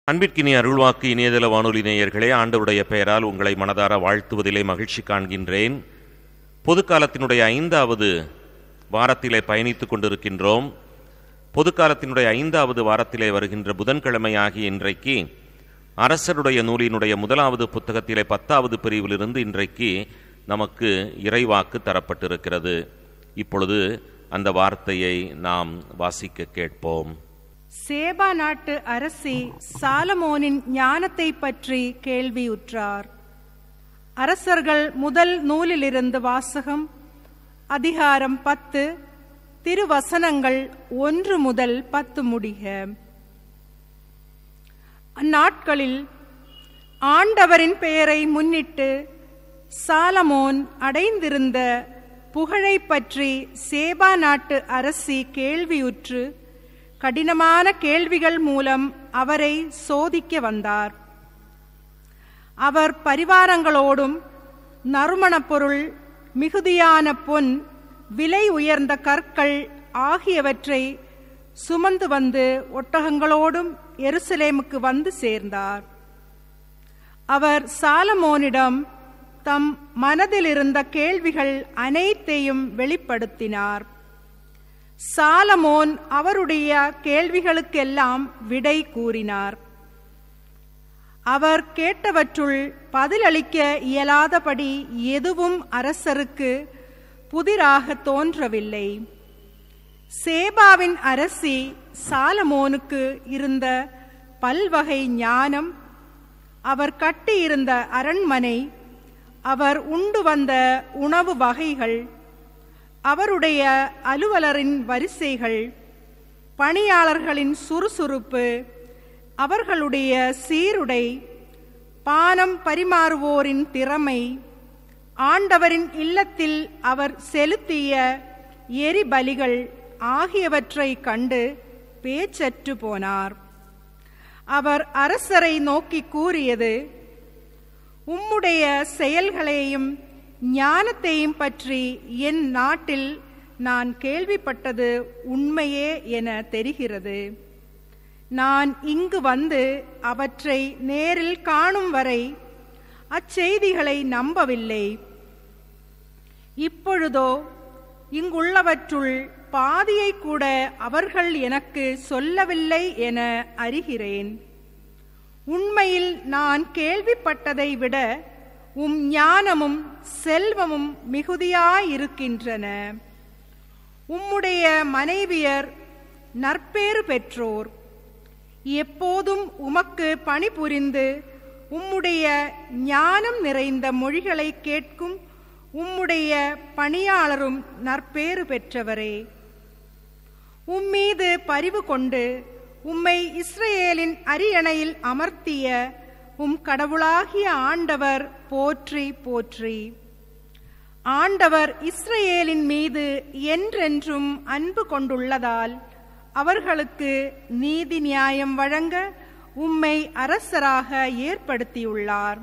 அன்பிற்கினி அருள்வாக்கு இணையதள வானொலி நேயர்களே ஆண்டவருடைய பெயரால் உங்களை மனதார வாழ்த்துவதிலே மகிழ்ச்சி காண்கின்றேன் பொதுக்காலத்தினுடைய ஐந்தாவது வாரத்திலே பயணித்துக் கொண்டிருக்கின்றோம் பொதுக்காலத்தினுடைய ஐந்தாவது வாரத்திலே வருகின்ற புதன்கிழமை ஆகிய இன்றைக்கு அரசருடைய நூலினுடைய முதலாவது புத்தகத்திலே பத்தாவது பிரிவிலிருந்து இன்றைக்கு நமக்கு இறைவாக்கு தரப்பட்டிருக்கிறது இப்பொழுது அந்த வார்த்தையை நாம் வாசிக்க கேட்போம் சேபா நாட்டு அரசி சாலமோனின் ஞானத்தை பற்றி கேள்வியுற்றார் அரசர்கள் முதல் நூலிலிருந்து வாசகம் அதிகாரம் பத்து திருவசனங்கள் ஒன்று முதல் பத்து முடிக அந்நாட்களில் ஆண்டவரின் பெயரை முன்னிட்டு சாலமோன் அடைந்திருந்த புகழை பற்றி சேபா நாட்டு அரசி கேள்வியுற்று கடினமான கேள்விகள் மூலம் அவரை சோதிக்க வந்தார் அவர் பரிவாரங்களோடும் நறுமணப் பொருள் மிகுதியான பொன் விலை உயர்ந்த கற்கள் ஆகியவற்றை சுமந்து வந்து ஒட்டகங்களோடும் எருசலேமுக்கு வந்து சேர்ந்தார் அவர் சாலமோனிடம் தம் மனதில் இருந்த கேள்விகள் அனைத்தையும் வெளிப்படுத்தினார் சாலமோன் அவருடைய கேள்விகளுக்கெல்லாம் விடை கூறினார் அவர் கேட்டவற்றுள் பதிலளிக்க இயலாதபடி எதுவும் அரசருக்கு புதிராக தோன்றவில்லை சேபாவின் அரசி சாலமோனுக்கு இருந்த பல்வகை ஞானம் அவர் கட்டியிருந்த அரண்மனை அவர் உண்டு வந்த உணவு வகைகள் அவருடைய அலுவலரின் வரிசைகள் பணியாளர்களின் சுறுசுறுப்பு அவர்களுடைய சீருடை பானம் பரிமாறுவோரின் திறமை ஆண்டவரின் இல்லத்தில் அவர் செலுத்திய எரிபலிகள் ஆகியவற்றை கண்டு பேச்சற்று போனார் அவர் அரசரை நோக்கி கூறியது உம்முடைய செயல்களையும் ஞானத்தையும் பற்றி என் நாட்டில் நான் கேள்விப்பட்டது உண்மையே என தெரிகிறது நான் இங்கு வந்து அவற்றை நேரில் காணும் வரை அச்செய்திகளை நம்பவில்லை இப்பொழுதோ இங்குள்ளவற்றுள் பாதியை கூட அவர்கள் எனக்கு சொல்லவில்லை என அறிகிறேன் உண்மையில் நான் கேள்விப்பட்டதை விட உம் ஞானமும் செல்வமும் மிகுதியாயிருக்கின்றன உம்முடைய மனைவியர் நற்பேறு பெற்றோர் எப்போதும் உமக்கு பணிபுரிந்து உம்முடைய ஞானம் நிறைந்த மொழிகளை கேட்கும் உம்முடைய பணியாளரும் நற்பேறு பெற்றவரே உம்மீது பரிவு கொண்டு உம்மை இஸ்ரேலின் அரியணையில் அமர்த்திய உம் கடவுளாகிய ஆண்டவர் போற்றி போற்றி ஆண்டவர் இஸ்ரேலின் மீது என்றென்றும் அன்பு கொண்டுள்ளதால் அவர்களுக்கு நீதி நியாயம் வழங்க உம்மை அரசராக ஏற்படுத்தியுள்ளார்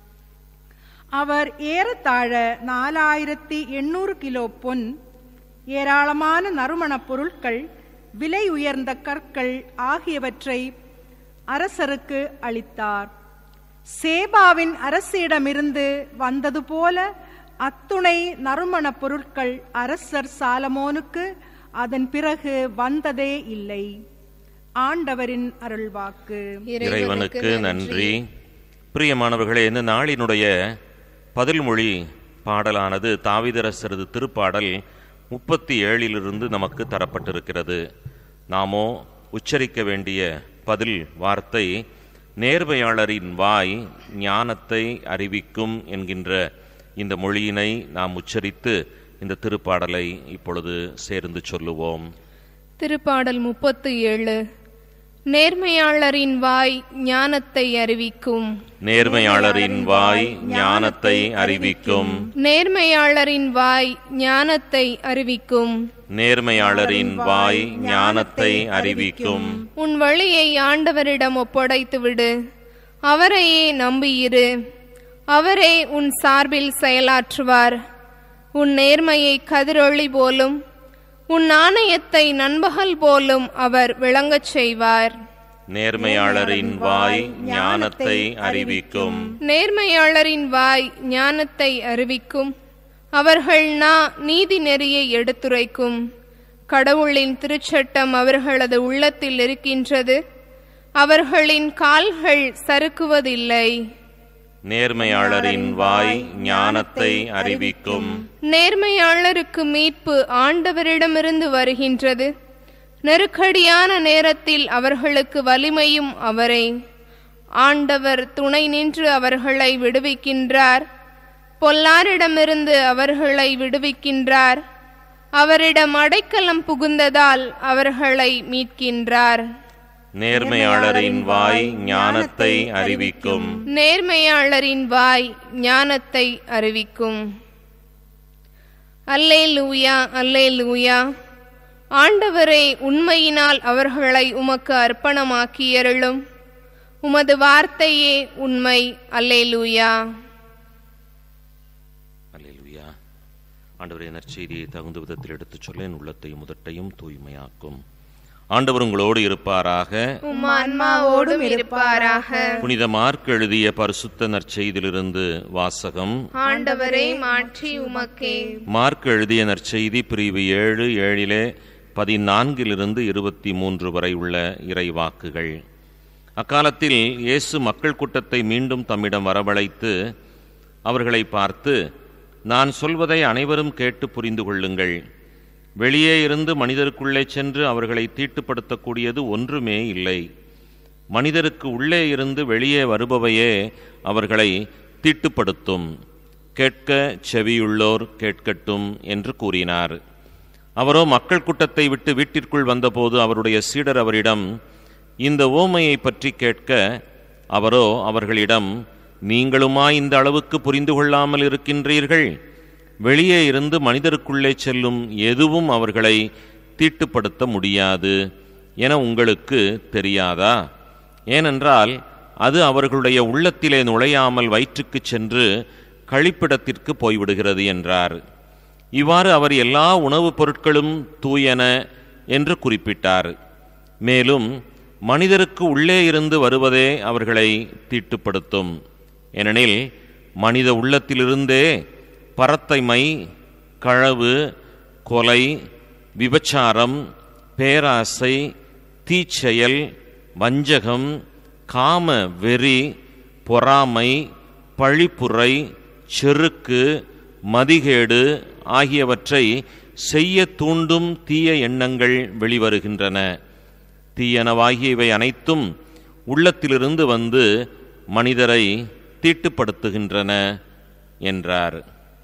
அவர் ஏறத்தாழ நாலாயிரத்தி எண்ணூறு கிலோ பொன் ஏராளமான நறுமணப் பொருட்கள் விலை உயர்ந்த கற்கள் ஆகியவற்றை அரசருக்கு அளித்தார் சேபாவின் அரசிடமிருந்து வந்தது போல அத்துணை நறுமணப் பொருட்கள் அரசர் சாலமோனுக்கு அதன் பிறகு வந்ததே இல்லை ஆண்டவரின் அருள்வாக்கு இறைவனுக்கு நன்றி பிரியமானவர்களே இந்த நாளினுடைய பதில்மொழி பாடலானது தாவிதரசரது திருப்பாடல் முப்பத்தி ஏழிலிருந்து நமக்கு தரப்பட்டிருக்கிறது நாமோ உச்சரிக்க வேண்டிய பதில் வார்த்தை நேர்மையாளரின் வாய் ஞானத்தை அறிவிக்கும் என்கின்ற இந்த மொழியினை நாம் உச்சரித்து இந்த திருப்பாடலை இப்பொழுது சேர்ந்து சொல்லுவோம் திருப்பாடல் முப்பத்து ஏழு நேர்மையாளரின் வாய் ஞானத்தை அறிவிக்கும் நேர்மையாளரின் வாய் ஞானத்தை அறிவிக்கும் நேர்மையாளரின் வாய் ஞானத்தை அறிவிக்கும் நேர்மையாளரின் வாய் ஞானத்தை அறிவிக்கும் உன் வழியை ஆண்டவரிடம் ஒப்படைத்து விடு அவரையே நம்பியிரு அவரே உன் சார்பில் செயலாற்றுவார் உன் நேர்மையை கதிரொளி போலும் உன் நாணயத்தை நண்பகல் போலும் அவர் விளங்கச் செய்வார் நேர்மையாளரின் வாய் ஞானத்தை அறிவிக்கும் நேர்மையாளரின் வாய் ஞானத்தை அறிவிக்கும் அவர்கள் நா நீதி நெறியை எடுத்துரைக்கும் கடவுளின் திருச்சட்டம் அவர்களது உள்ளத்தில் இருக்கின்றது அவர்களின் கால்கள் சறுக்குவதில்லை நேர்மையாளரின் வாய் ஞானத்தை அறிவிக்கும் நேர்மையாளருக்கு மீட்பு ஆண்டவரிடமிருந்து வருகின்றது நெருக்கடியான நேரத்தில் அவர்களுக்கு வலிமையும் அவரே ஆண்டவர் துணை நின்று அவர்களை விடுவிக்கின்றார் பொல்லாரிடமிருந்து அவர்களை விடுவிக்கின்றார் அவரிடம் அடைக்கலம் புகுந்ததால் அவர்களை மீட்கின்றார் நேர்மையாளரின் வாய் ஞானத்தை அறிவிக்கும் நேர்மையாளரின் வாய் ஞானத்தை அறிவிக்கும் அல்லே லூயா அல்லே லூயா ஆண்டவரே உண்மையினால் அவர்களை உமக்கு அர்ப்பணமாக்கியருளும் உமது வார்த்தையே உண்மை அல்லே லூயா அல்லேலூயா ஆண்டவரே நற்செய்தியை தகுந்த விதத்தில் எடுத்துச் சொல்ல என் உள்ளத்தையும் முதட்டையும் தூய்மையாக்கும் ஆண்டவர் உங்களோடு இருப்பாராக உம் ஆன்மாவோடும் இருப்பாராக புனித மார்க் எழுதிய பரிசுத்த நற்செய்தியிலிருந்து வாசகம் ஆண்டவரை மாற்றி உமக்கே மார்க் எழுதிய நற்செய்தி பிரிவு ஏழு ஏழிலே பதினான்கிலிருந்து இருபத்தி மூன்று வரை உள்ள இறைவாக்குகள் அக்காலத்தில் இயேசு மக்கள் கூட்டத்தை மீண்டும் தம்மிடம் வரவழைத்து அவர்களை பார்த்து நான் சொல்வதை அனைவரும் கேட்டு புரிந்து கொள்ளுங்கள் வெளியே இருந்து மனிதருக்குள்ளே சென்று அவர்களை தீட்டுப்படுத்தக்கூடியது ஒன்றுமே இல்லை மனிதருக்கு உள்ளே இருந்து வெளியே வருபவையே அவர்களை தீட்டுப்படுத்தும் கேட்க செவியுள்ளோர் கேட்கட்டும் என்று கூறினார் அவரோ மக்கள் கூட்டத்தை விட்டு வீட்டிற்குள் வந்தபோது அவருடைய சீடர் அவரிடம் இந்த ஓமையை பற்றி கேட்க அவரோ அவர்களிடம் நீங்களுமா இந்த அளவுக்கு புரிந்து கொள்ளாமல் இருக்கின்றீர்கள் வெளியே இருந்து மனிதருக்குள்ளே செல்லும் எதுவும் அவர்களை தீட்டுப்படுத்த முடியாது என உங்களுக்கு தெரியாதா ஏனென்றால் அது அவர்களுடைய உள்ளத்திலே நுழையாமல் வயிற்றுக்குச் சென்று கழிப்பிடத்திற்கு போய்விடுகிறது என்றார் இவ்வாறு அவர் எல்லா உணவுப் பொருட்களும் தூயன என்று குறிப்பிட்டார் மேலும் மனிதருக்கு உள்ளே இருந்து வருவதே அவர்களை தீட்டுப்படுத்தும் ஏனெனில் மனித உள்ளத்திலிருந்தே பரத்தைமை களவு கொலை விபச்சாரம் பேராசை தீச்செயல் வஞ்சகம் காம வெறி பொறாமை பழிப்புரை செருக்கு மதிகேடு ஆகியவற்றை செய்ய தூண்டும் தீய எண்ணங்கள் வெளிவருகின்றன தீயனவாகிய இவை அனைத்தும் உள்ளத்திலிருந்து வந்து மனிதரை தீட்டுப்படுத்துகின்றன என்றார்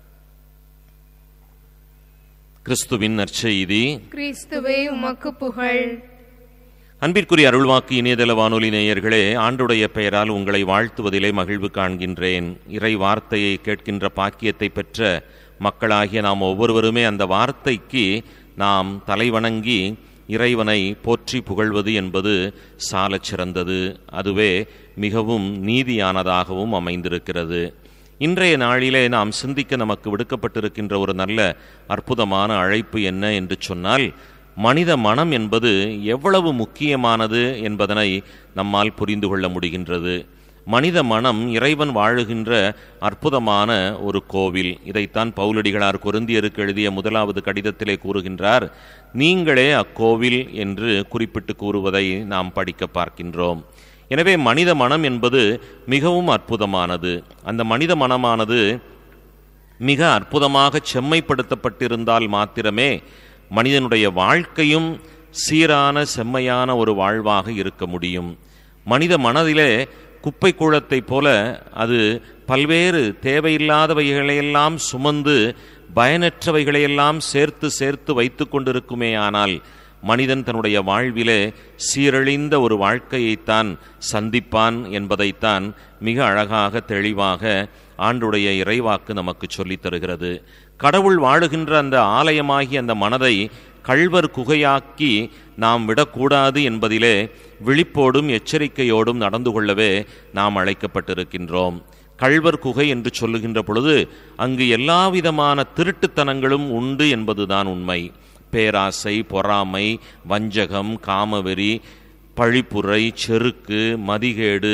கிறிஸ்துவின் நற்செய்தி கிறிஸ்துவே உமக்கு புகழ் அன்பிற்குரிய அருள்வாக்கு இணையதள வானொலி நேயர்களே ஆண்டுடைய பெயரால் உங்களை வாழ்த்துவதிலே மகிழ்வு காண்கின்றேன் இறை வார்த்தையை கேட்கின்ற பாக்கியத்தை பெற்ற மக்களாகிய நாம் ஒவ்வொருவருமே அந்த வார்த்தைக்கு நாம் தலைவணங்கி இறைவனை போற்றி புகழ்வது என்பது சாலச் சிறந்தது அதுவே மிகவும் நீதியானதாகவும் அமைந்திருக்கிறது இன்றைய நாளிலே நாம் சிந்திக்க நமக்கு விடுக்கப்பட்டிருக்கின்ற ஒரு நல்ல அற்புதமான அழைப்பு என்ன என்று சொன்னால் மனித மனம் என்பது எவ்வளவு முக்கியமானது என்பதனை நம்மால் புரிந்து கொள்ள முடிகின்றது மனித மனம் இறைவன் வாழுகின்ற அற்புதமான ஒரு கோவில் இதைத்தான் பவுலடிகளார் கொருந்தியருக்கு எழுதிய முதலாவது கடிதத்திலே கூறுகின்றார் நீங்களே அக்கோவில் என்று குறிப்பிட்டு கூறுவதை நாம் படிக்க பார்க்கின்றோம் எனவே மனித மனம் என்பது மிகவும் அற்புதமானது அந்த மனித மனமானது மிக அற்புதமாக செம்மைப்படுத்தப்பட்டிருந்தால் மாத்திரமே மனிதனுடைய வாழ்க்கையும் சீரான செம்மையான ஒரு வாழ்வாக இருக்க முடியும் மனித மனதிலே குப்பை கூளத்தைப் போல அது பல்வேறு தேவையில்லாதவைகளையெல்லாம் சுமந்து பயனற்றவைகளையெல்லாம் சேர்த்து சேர்த்து வைத்து கொண்டிருக்குமே ஆனால் மனிதன் தன்னுடைய வாழ்விலே சீரழிந்த ஒரு வாழ்க்கையைத்தான் சந்திப்பான் என்பதைத்தான் மிக அழகாக தெளிவாக ஆண்டுடைய இறைவாக்கு நமக்கு சொல்லித் தருகிறது கடவுள் வாழுகின்ற அந்த ஆலயமாகி அந்த மனதை கள்வர் குகையாக்கி நாம் விடக்கூடாது என்பதிலே விழிப்போடும் எச்சரிக்கையோடும் நடந்து கொள்ளவே நாம் அழைக்கப்பட்டிருக்கின்றோம் கள்வர் குகை என்று சொல்லுகின்ற பொழுது அங்கு எல்லாவிதமான திருட்டுத்தனங்களும் உண்டு என்பதுதான் உண்மை பேராசை பொறாமை வஞ்சகம் காமவெறி பழிப்புரை செருக்கு மதிகேடு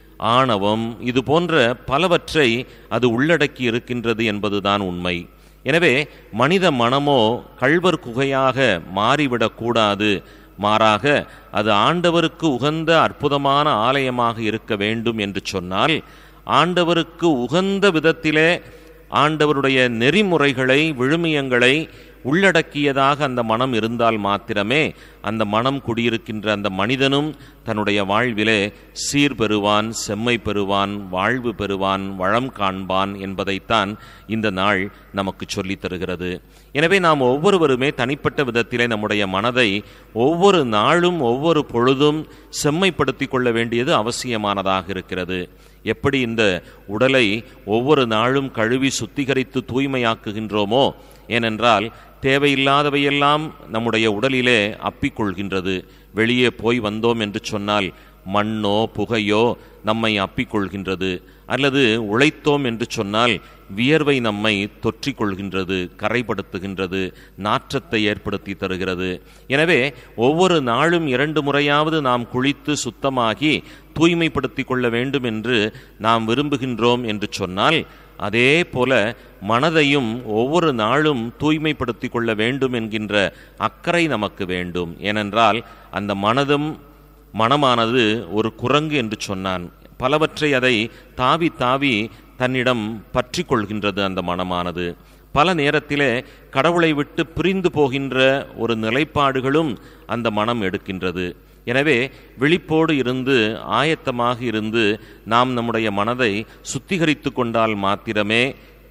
ஆணவம் இது போன்ற பலவற்றை அது உள்ளடக்கி இருக்கின்றது என்பதுதான் உண்மை எனவே மனித மனமோ கள்வர் குகையாக மாறிவிடக்கூடாது மாறாக அது ஆண்டவருக்கு உகந்த அற்புதமான ஆலயமாக இருக்க வேண்டும் என்று சொன்னால் ஆண்டவருக்கு உகந்த விதத்திலே ஆண்டவருடைய நெறிமுறைகளை விழுமியங்களை உள்ளடக்கியதாக அந்த மனம் இருந்தால் மாத்திரமே அந்த மனம் குடியிருக்கின்ற அந்த மனிதனும் தன்னுடைய வாழ்விலே சீர் பெறுவான் செம்மை பெறுவான் வாழ்வு பெறுவான் வளம் காண்பான் என்பதைத்தான் இந்த நாள் நமக்கு சொல்லித் தருகிறது எனவே நாம் ஒவ்வொருவருமே தனிப்பட்ட விதத்திலே நம்முடைய மனதை ஒவ்வொரு நாளும் ஒவ்வொரு பொழுதும் செம்மைப்படுத்திக் கொள்ள வேண்டியது அவசியமானதாக இருக்கிறது எப்படி இந்த உடலை ஒவ்வொரு நாளும் கழுவி சுத்திகரித்து தூய்மையாக்குகின்றோமோ ஏனென்றால் தேவையில்லாதவையெல்லாம் நம்முடைய உடலிலே அப்பிக்கொள்கின்றது வெளியே போய் வந்தோம் என்று சொன்னால் மண்ணோ புகையோ நம்மை அப்பிக்கொள்கின்றது அல்லது உழைத்தோம் என்று சொன்னால் வியர்வை நம்மை தொற்றிக் கொள்கின்றது கரைப்படுத்துகின்றது நாற்றத்தை ஏற்படுத்தி தருகிறது எனவே ஒவ்வொரு நாளும் இரண்டு முறையாவது நாம் குளித்து சுத்தமாகி தூய்மைப்படுத்திக் கொள்ள வேண்டும் என்று நாம் விரும்புகின்றோம் என்று சொன்னால் அதே போல மனதையும் ஒவ்வொரு நாளும் தூய்மைப்படுத்திக் கொள்ள வேண்டும் என்கின்ற அக்கறை நமக்கு வேண்டும் ஏனென்றால் அந்த மனதும் மனமானது ஒரு குரங்கு என்று சொன்னான் பலவற்றை அதை தாவி தாவி தன்னிடம் பற்றி கொள்கின்றது அந்த மனமானது பல நேரத்திலே கடவுளை விட்டு பிரிந்து போகின்ற ஒரு நிலைப்பாடுகளும் அந்த மனம் எடுக்கின்றது எனவே விழிப்போடு இருந்து ஆயத்தமாக இருந்து நாம் நம்முடைய மனதை சுத்திகரித்து கொண்டால் மாத்திரமே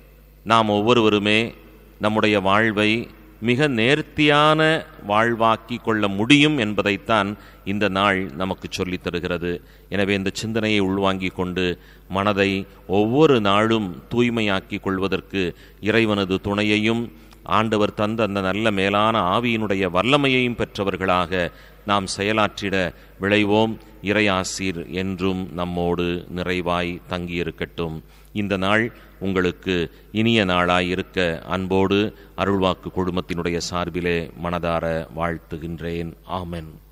நாம் ஒவ்வொருவருமே நம்முடைய வாழ்வை மிக நேர்த்தியான வாழ்வாக்கி கொள்ள முடியும் என்பதைத்தான் இந்த நாள் நமக்கு சொல்லித் தருகிறது எனவே இந்த சிந்தனையை உள்வாங்கிக் கொண்டு மனதை ஒவ்வொரு நாளும் தூய்மையாக்கிக் கொள்வதற்கு இறைவனது துணையையும் ஆண்டவர் தந்த அந்த நல்ல மேலான ஆவியினுடைய வல்லமையையும் பெற்றவர்களாக நாம் செயலாற்றிட விளைவோம் இறையாசீர் என்றும் நம்மோடு நிறைவாய் தங்கியிருக்கட்டும் இந்த நாள் உங்களுக்கு இனிய நாளாய் இருக்க அன்போடு அருள்வாக்கு குழுமத்தினுடைய சார்பிலே மனதார வாழ்த்துகின்றேன் ஆமென்